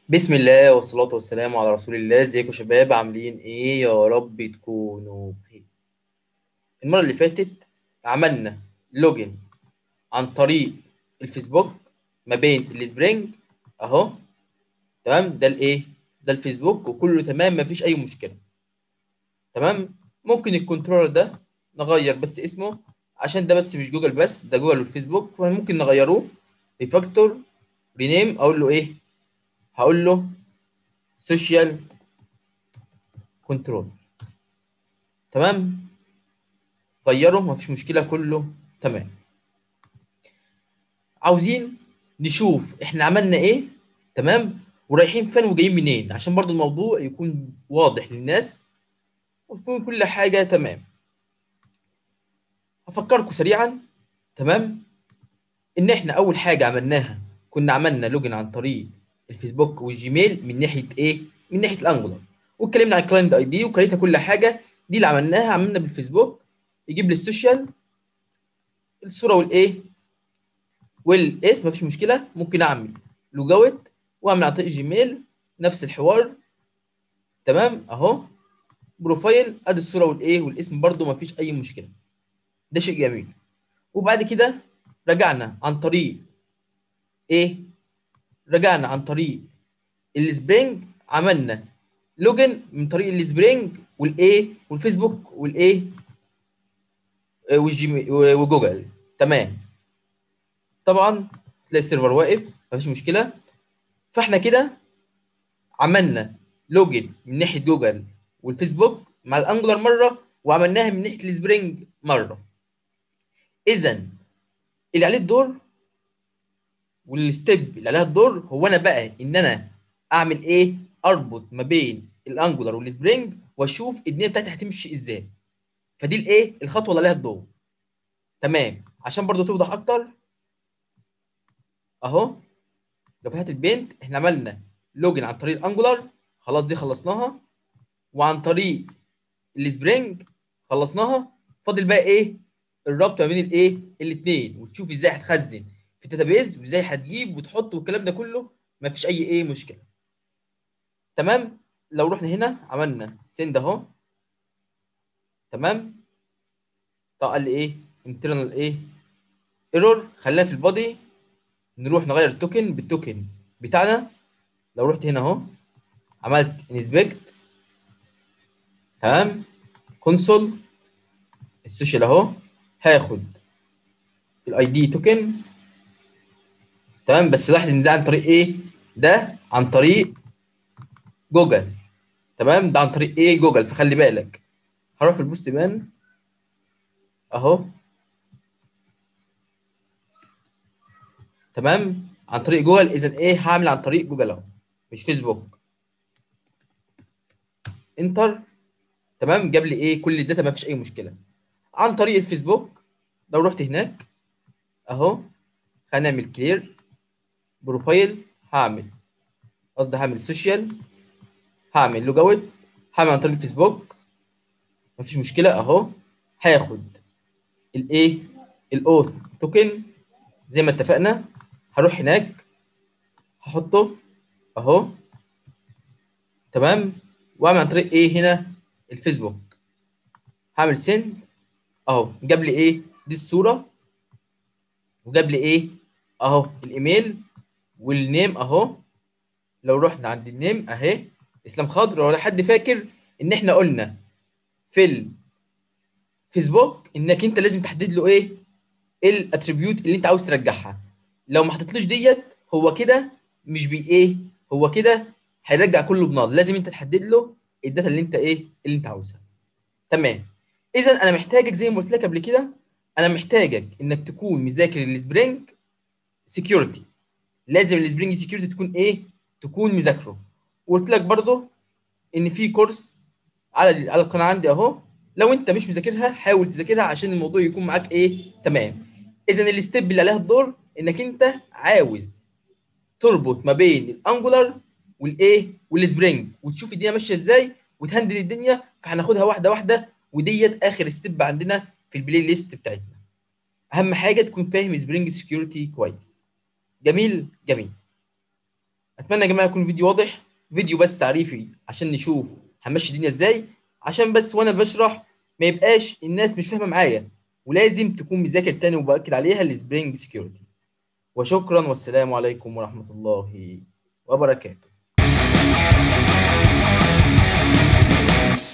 بسم الله والصلاة والسلام على رسول الله ازيكم يا شباب عاملين ايه يا رب تكونوا بخير المرة اللي فاتت عملنا لوجن عن طريق الفيسبوك ما بين السبرينج اهو تمام ده الايه ده الفيسبوك وكله تمام مفيش اي مشكلة تمام ممكن الكنترولر ده نغير بس اسمه عشان ده بس مش جوجل بس ده جوجل والفيسبوك فممكن نغيروه ريفاكتور رينيم اقول له ايه هقول له سوشيال كنترول تمام غيره مفيش مشكله كله تمام عاوزين نشوف احنا عملنا ايه تمام ورايحين فين وجايين منين عشان برضو الموضوع يكون واضح للناس وتكون كل حاجه تمام هفكركم سريعا تمام ان احنا اول حاجه عملناها كنا عملنا لوجن عن طريق الفيسبوك والجيميل من ناحيه ايه من ناحيه الانجولار واتكلمنا عن الكلاينت اي دي وكريتنا كل حاجه دي اللي عملناها عملنا بالفيسبوك يجيب لي السوشيال الصوره والايه والاسم مفيش مشكله ممكن اعمل لوج اوت واعمل عن طريق الجيميل نفس الحوار تمام اهو بروفايل ادي الصوره والايه والاسم برده مفيش اي مشكله ده شيء جميل وبعد كده رجعنا عن طريق ايه رجعنا عن طريق السبرينج عملنا لوجن من طريق السبرينج والايه والفيسبوك والايه والجيميل وجوجل تمام طبعا تلاقي السيرفر واقف مفيش مشكله فاحنا كده عملنا لوجن من ناحيه جوجل والفيسبوك مع الانجولار مره وعملناها من ناحيه السبرينج مره اذا اللي عليه الدور والستيب اللي عليها الدور هو انا بقى ان انا اعمل ايه اربط ما بين الانجولار والسبرينج واشوف الدنيا بتاعتي هتمشي ازاي فدي الايه الخطوه اللي عليها الدور تمام عشان برضو توضح اكتر اهو لو فتحت البنت احنا عملنا لوجن عن طريق الانجولار خلاص دي خلصناها وعن طريق السبرينج خلصناها فاضل بقى ايه الربط ما بين الايه الاثنين وتشوف ازاي هتخزن في الداتابيز وازاي هتجيب وتحط والكلام ده كله ما فيش اي ايه مشكله تمام لو رحنا هنا عملنا سند اهو تمام طب قال لي ايه انترنال ايه ايرور خلينا في البادي نروح نغير التوكن بالتوكن بتاعنا لو رحت هنا اهو عملت انسبكت تمام كونسول السوشيال اهو هاخد الاي دي توكن تمام بس لاحظ ان ده عن طريق ايه ده عن طريق جوجل تمام ده عن طريق ايه جوجل فخلي بالك هروح في البوست مان اهو تمام عن طريق جوجل اذا ايه هعمل عن طريق جوجل اهو مش فيسبوك انتر تمام جاب لي ايه كل الداتا ما فيش اي مشكله عن طريق الفيسبوك لو رحت هناك اهو هنعمل كلير بروفايل هعمل قصدي هعمل سوشيال هعمل لوج اوت هعمل عن طريق الفيسبوك مفيش مشكله اهو هاخد الايه الاوث توكن زي ما اتفقنا هروح هناك هحطه اهو تمام واعمل عن طريق ايه هنا الفيسبوك هعمل سند اهو جاب لي ايه دي الصوره وجاب لي ايه اهو الايميل والنيم اهو لو رحنا عند النيم اهي اسلام خضر ولا حد فاكر ان احنا قلنا في الفيسبوك انك انت لازم تحدد له ايه الاتريبيوت اللي انت عاوز ترجعها لو ما حطيتلوش ديت هو كده مش بي ايه هو كده هيرجع كله بنال لازم انت تحدد له الداتا اللي انت ايه اللي انت عاوزها تمام اذا انا محتاجك زي ما قلت لك قبل كده انا محتاجك انك تكون مذاكر السبرينج سكيورتي لازم السبرينج سكيورتي تكون ايه تكون مذاكره وقلت لك برضه ان في كورس على على القناه عندي اهو لو انت مش مذاكرها حاول تذاكرها عشان الموضوع يكون معاك ايه تمام اذا الستيب اللي عليها الدور انك انت عاوز تربط ما بين الانجولار والايه والسبرينج وتشوف الدنيا ماشيه ازاي وتهندل الدنيا فهناخدها واحده واحده وديت اخر ستيب عندنا في البلاي ليست بتاعتنا اهم حاجه تكون فاهم سبرينج سكيورتي كويس جميل جميل اتمنى يا جماعه يكون الفيديو واضح فيديو بس تعريفي عشان نشوف هنمشي الدنيا ازاي عشان بس وانا بشرح ما يبقاش الناس مش فاهمه معايا ولازم تكون مذاكر تاني وباكد عليها السبرينج سكيورتي وشكرا والسلام عليكم ورحمه الله وبركاته